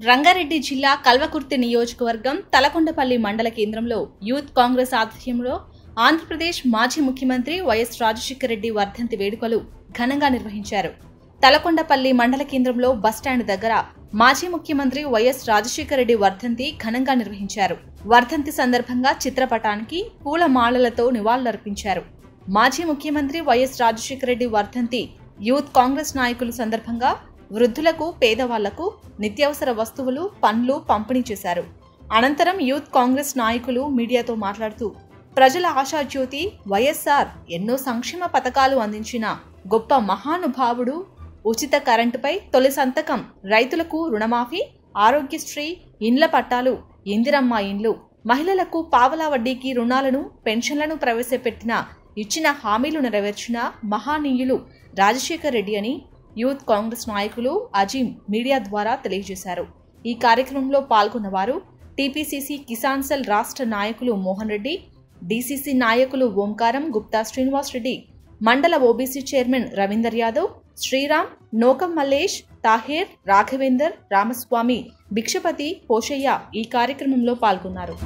రంగారెడ్డి జిల్లా కల్వకుర్తి నియోజకవర్గం తలకొండపల్లి మండల కేంద్రంలో యూత్ కాంగ్రెస్ ఆధ్వర్యంలో ఆంధ్రప్రదేశ్ మాజీ ముఖ్యమంత్రి వైఎస్ రాజశేఖర రెడ్డి వర్ధంతి వేడుకలు ఘనంగా నిర్వహించారు తలకొండపల్లి మండల కేంద్రంలో బస్టాండ్ దగ్గర మాజీ ముఖ్యమంత్రి వైఎస్ రాజశేఖర రెడ్డి వర్ధంతి ఘనంగా నిర్వహించారు వర్ధంతి సందర్భంగా చిత్రపటానికి పూల మాలలతో నివాళులర్పించారు మాజీ ముఖ్యమంత్రి వైఎస్ రాజశేఖర రెడ్డి వర్ధంతి యూత్ కాంగ్రెస్ నాయకులు సందర్భంగా వృద్ధులకు పేదవాళ్లకు నిత్యావసర వస్తువులు పండ్లు పంపిణీ చేశారు అనంతరం యూత్ కాంగ్రెస్ నాయకులు మీడియాతో మాట్లాడుతూ ప్రజల ఆశాజ్యోతి వైఎస్ఆర్ ఎన్నో సంక్షేమ పథకాలు అందించిన గొప్ప మహానుభావుడు ఉచిత కరెంటుపై తొలి సంతకం రైతులకు రుణమాఫీ ఆరోగ్యశ్రీ ఇండ్ల పట్టాలు ఇందిరమ్మ ఇండ్లు మహిళలకు పావలా వడ్డీకి రుణాలను పెన్షన్లను ప్రవేశపెట్టిన ఇచ్చిన హామీలు నెరవేర్చిన మహానీయులు రాజశేఖర్ రెడ్డి అని యూత్ కాంగ్రెస్ నాయకులు అజీం మీడియా ద్వారా తెలియజేశారు ఈ కార్యక్రమంలో పాల్గొన్న వారు టీపీసీసీ కిసాన్ సెల్ రాష్ట్ర నాయకులు మోహన్ రెడ్డి డీసీసీ నాయకులు ఓంకారం గుప్తా శ్రీనివాస్ రెడ్డి మండల ఓబీసీ చైర్మన్ రవీందర్ యాదవ్ శ్రీరామ్ నోకం మల్లేష్ తాహేర్ రాఘవేందర్ రామస్వామి భిక్షపతి పోషయ్య ఈ కార్యక్రమంలో పాల్గొన్నారు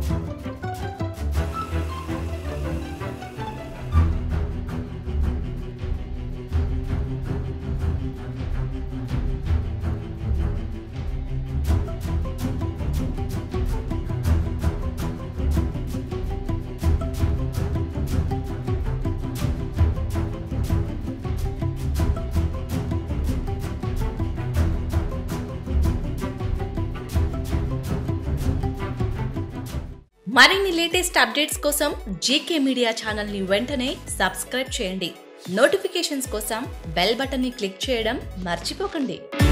మరిన్ని లేటెస్ట్ అప్డేట్స్ కోసం జీకే మీడియా ఛానల్ని వెంటనే సబ్స్క్రైబ్ చేయండి నోటిఫికేషన్స్ కోసం బెల్ బటన్ని క్లిక్ చేయడం మర్చిపోకండి